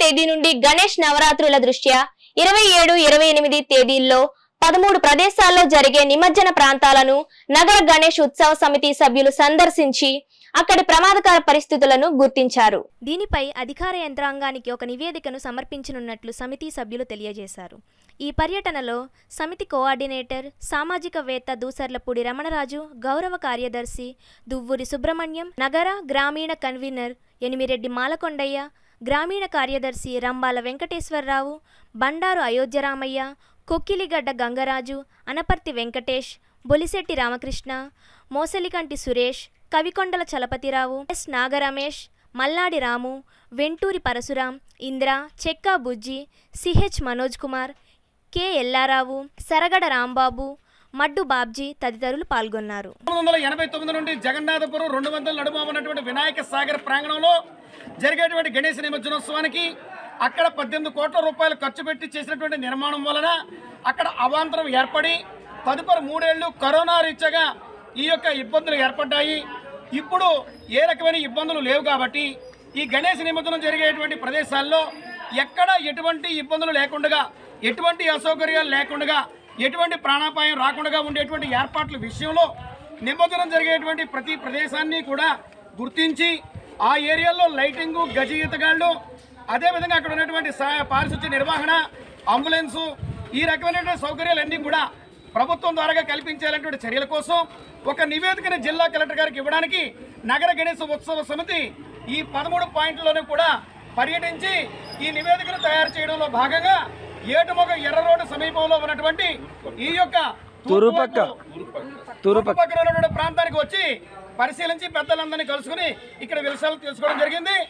తేదీ నుండి గణేష్ నవరాత్రుల దృష్ట్యా ఇరవై ఏడు ఇరవై ఎనిమిది తేదీల్లో పదమూడు ప్రదేశాల్లో జరిగే నిమజ్జన ప్రాంతాలను నగర గణేష్ ఉత్సవ సమితి సభ్యులు సందర్శించి అక్కడి ప్రమాదకర పరిస్థితులను గుర్తించారు దీనిపై అధికార యంత్రాంగానికి ఒక నివేదికను సమర్పించనున్నట్లు సమితి సభ్యులు తెలియజేశారు ఈ పర్యటనలో సమితి కోఆర్డినేటర్ సామాజికవేత్త దూసర్లపూడి రమణరాజు గౌరవ కార్యదర్శి దువ్వూరి సుబ్రహ్మణ్యం నగర గ్రామీణ కన్వీనర్ ఎనిమిరెడ్డి మాలకొండయ్య గ్రామీణ కార్యదర్శి Rambala Venkateswara Rao Bandaru Ayodhya Ramaiah Kokkiligadda Gangaraju Anaparthi Venkatesh Bolisetti Ramakrishna Mosalikanti Suresh Kavikondala Chalapathi Rao S Naga Ramesh Malladi Ramu Venturi Parasuram Indra Chekka Bujji CH Manoj Kumar K Ella Rao Saragada Rambabu Maddu Babji తదితరులు పాల్గొన్నారు పంతొమ్మిది వందల ఎనభై తొమ్మిది నుండి జగన్నాథపురం రెండు వందల నడుమ ఉన్నటువంటి వినాయక సాగర్ ప్రాంగణంలో జరిగేటువంటి గణేశ నిమజ్జనోత్సవానికి అక్కడ పద్దెనిమిది కోట్ల రూపాయలు ఖర్చు పెట్టి చేసినటువంటి నిర్మాణం వలన అక్కడ అవాంతరం ఏర్పడి తదుపరి మూడేళ్లు కరోనా రీత్యగా ఈ యొక్క ఇబ్బందులు ఏర్పడ్డాయి ఇప్పుడు ఏ రకమైన ఇబ్బందులు లేవు కాబట్టి ఈ గణేశ నిమజ్జనం జరిగేటువంటి ప్రదేశాల్లో ఎక్కడ ఎటువంటి ఇబ్బందులు లేకుండా ఎటువంటి అసౌకర్యాలు లేకుండా ఎటువంటి ప్రాణాపాయం రాకుండా ఉండేటువంటి ఏర్పాట్ల విషయంలో నిమజ్జనం జరిగేటువంటి ప్రతి ప్రదేశాన్ని కూడా గుర్తించి ఆ ఏరియాలో లైటింగు గజ ఈతగాళ్ళు అదేవిధంగా అక్కడ ఉన్నటువంటి సా- పారిశుద్ధ్య నిర్వహణ అంబులెన్సు ఈ రకమైనటువంటి సౌకర్యాలన్నీ కూడా ప్రభుత్వం ద్వారా కల్పించాలనేటువంటి చర్యల కోసం ఒక నివేదికను జిల్లా కలెక్టర్ గారికి ఇవ్వడానికి నగర గణేశ ఉత్సవ సమితి ఈ పదమూడు పాయింట్లలోనూ కూడా పర్యటించి ఈ నివేదికను తయారు చేయడంలో భాగంగా ఏటుమొగ ఎర్ర రోడ్డు సమీపంలో ఉన్నటువంటి ఈ యొక్క తూరుపక్క. తూర్పు పక్కన ఉన్నటువంటి ప్రాంతానికి వచ్చి పరిశీలించి పెద్దలందరినీ కలుసుకుని ఇక్కడ విషయాలు తెలుసుకోవడం జరిగింది